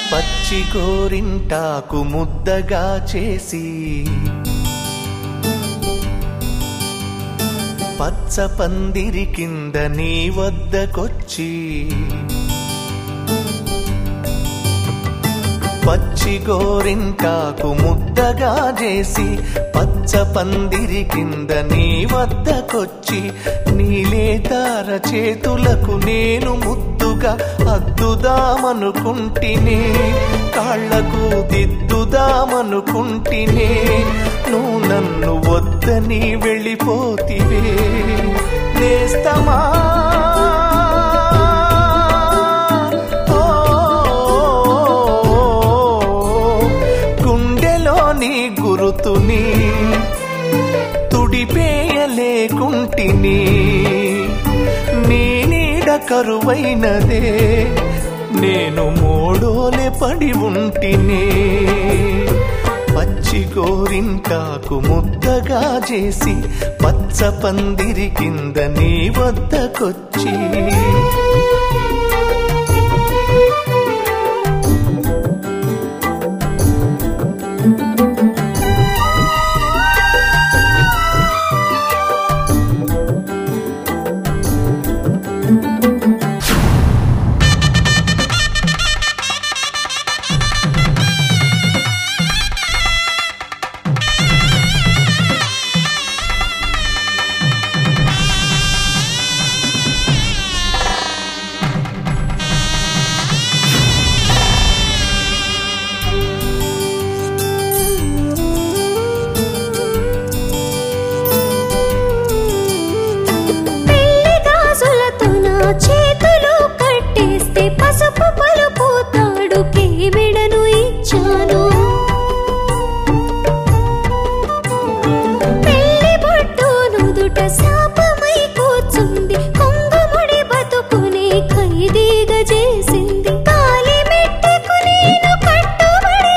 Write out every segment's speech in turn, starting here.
పచ్చి గోరింటాకు ముద్దగా చేసి పచ్చ పందిరి కింద నీ వద్దకొచ్చి పచ్చి గోరింటాకు ముద్దగా చేసి పచ్చ పందిరి కింద నీ వద్దకొచ్చి నీలేతార చేతులకు నేను ముద్దుగా అద్దుదామనుకుంటినే కాళ్లకు దిద్దుదామనుకుంటినే నువ్వు నన్ను వద్దని వెళ్ళిపోతివే నేస్తమా ఓ, గుండెలోని గురుతుని తుడిపేయలేకుంటిని నీ నీడ కరువైనదే నేను మోడోలే పడి ఉంటినే పచ్చి గోరింటాకు ముద్దగా చేసి పచ్చ పందిరి కింద నీ వద్దకొచ్చి పెళ్లి గాజులతో నా చేతులు కట్టేస్తే పసుపు పలుపు తాడు కేమెడను ఇచ్చాను పెళ్లి బొట్టు నుదుట శాపమై కూర్చుంది కొంగుముడి బతుకునే ఖైదీగా చేసింది తాలి మెట్టకు నేను కట్టుబడి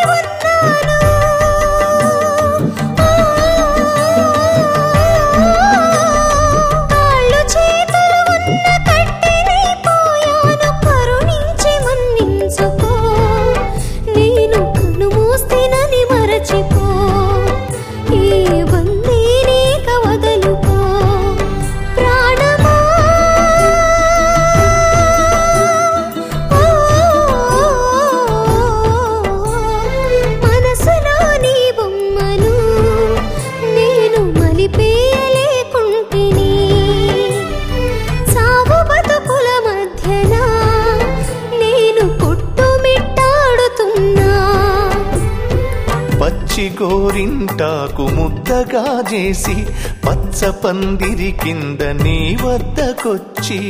ఉన్నాను కాళ్ళు చేతులు ఉన్న కట్టెనైపోయాను కరుణించి మన్నించుకో నేను కను మూస్తేనని మరచిపో ఈ బందీనేక వదలుకో ప్రాణమా ఓ, మనసులోని బొమ్మను నేను మలిపేయలేకుంటిని సాగు బతుకుల మధ్యన నేను కొట్టుమిట్టాడుతున్నా పచ్చి గోరింటాకు ముద్దగా చేసి పచ్చ పందిరి కింద నీ వద్దకొచ్చి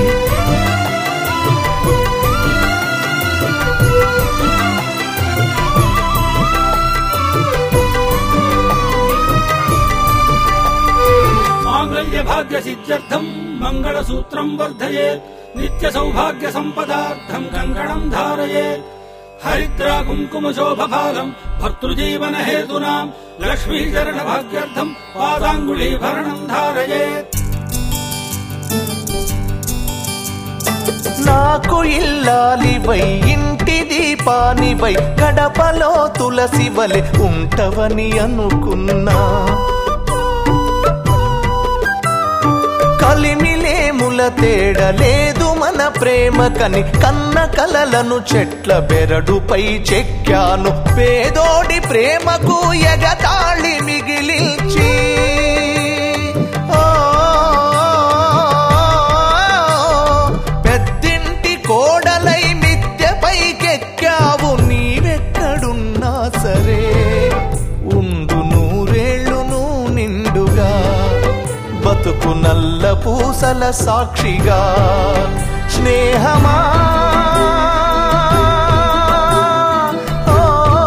మాంగళ్య భాగ్య సిద్ధ్యర్థం మంగళసూత్రం వర్ధయేత్ నిత్య సౌభాగ్య సంపదార్థం కంకణం ధారయేత్ హరిద్రా కుంకుమ శోభఫాలం భర్తృజీవన హేతునాం లక్ష్మీ చరణ భాగ్యర్థం పాదాంగుళీభరణం ధారయేత్ నాకు ఇల్లాలివై ఇంటి దీపానివై గడపలో తులసి వలె ఉంటవని అనుకున్నా కలిమిలేముల తేడలేదు మన ప్రేమ కని కన్న కలలను చెట్ల బెరడుపై చెక్కాను పేదోడి ప్రేమకు ఎగతాళి మిగిలించి ఓ, పెద్దింటి కోడలై మిద్దెపైకెక్కావు నీవెక్కడున్నా సరే ఉండు నూరేళ్ళు నువ్వు నిండుగా బతుకు నల్ల పూసల సాక్షిగా స్నేహమా ఓ,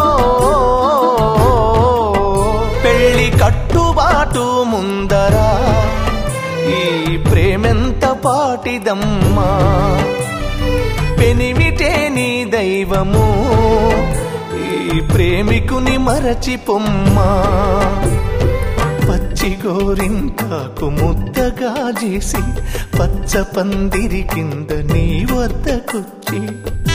పెళ్లి కట్టుబాటు ముందరా ఈ ప్రేమెంత పాటిదమ్మా పెనిమిటే నీ దైవము ఈ ప్రేమికుని మరచి పొమ్మా పచ్చి గోరింటాకు ముద్దగా చేసి పచ్చ పందిరి కింద నీ వద్దకొచ్చి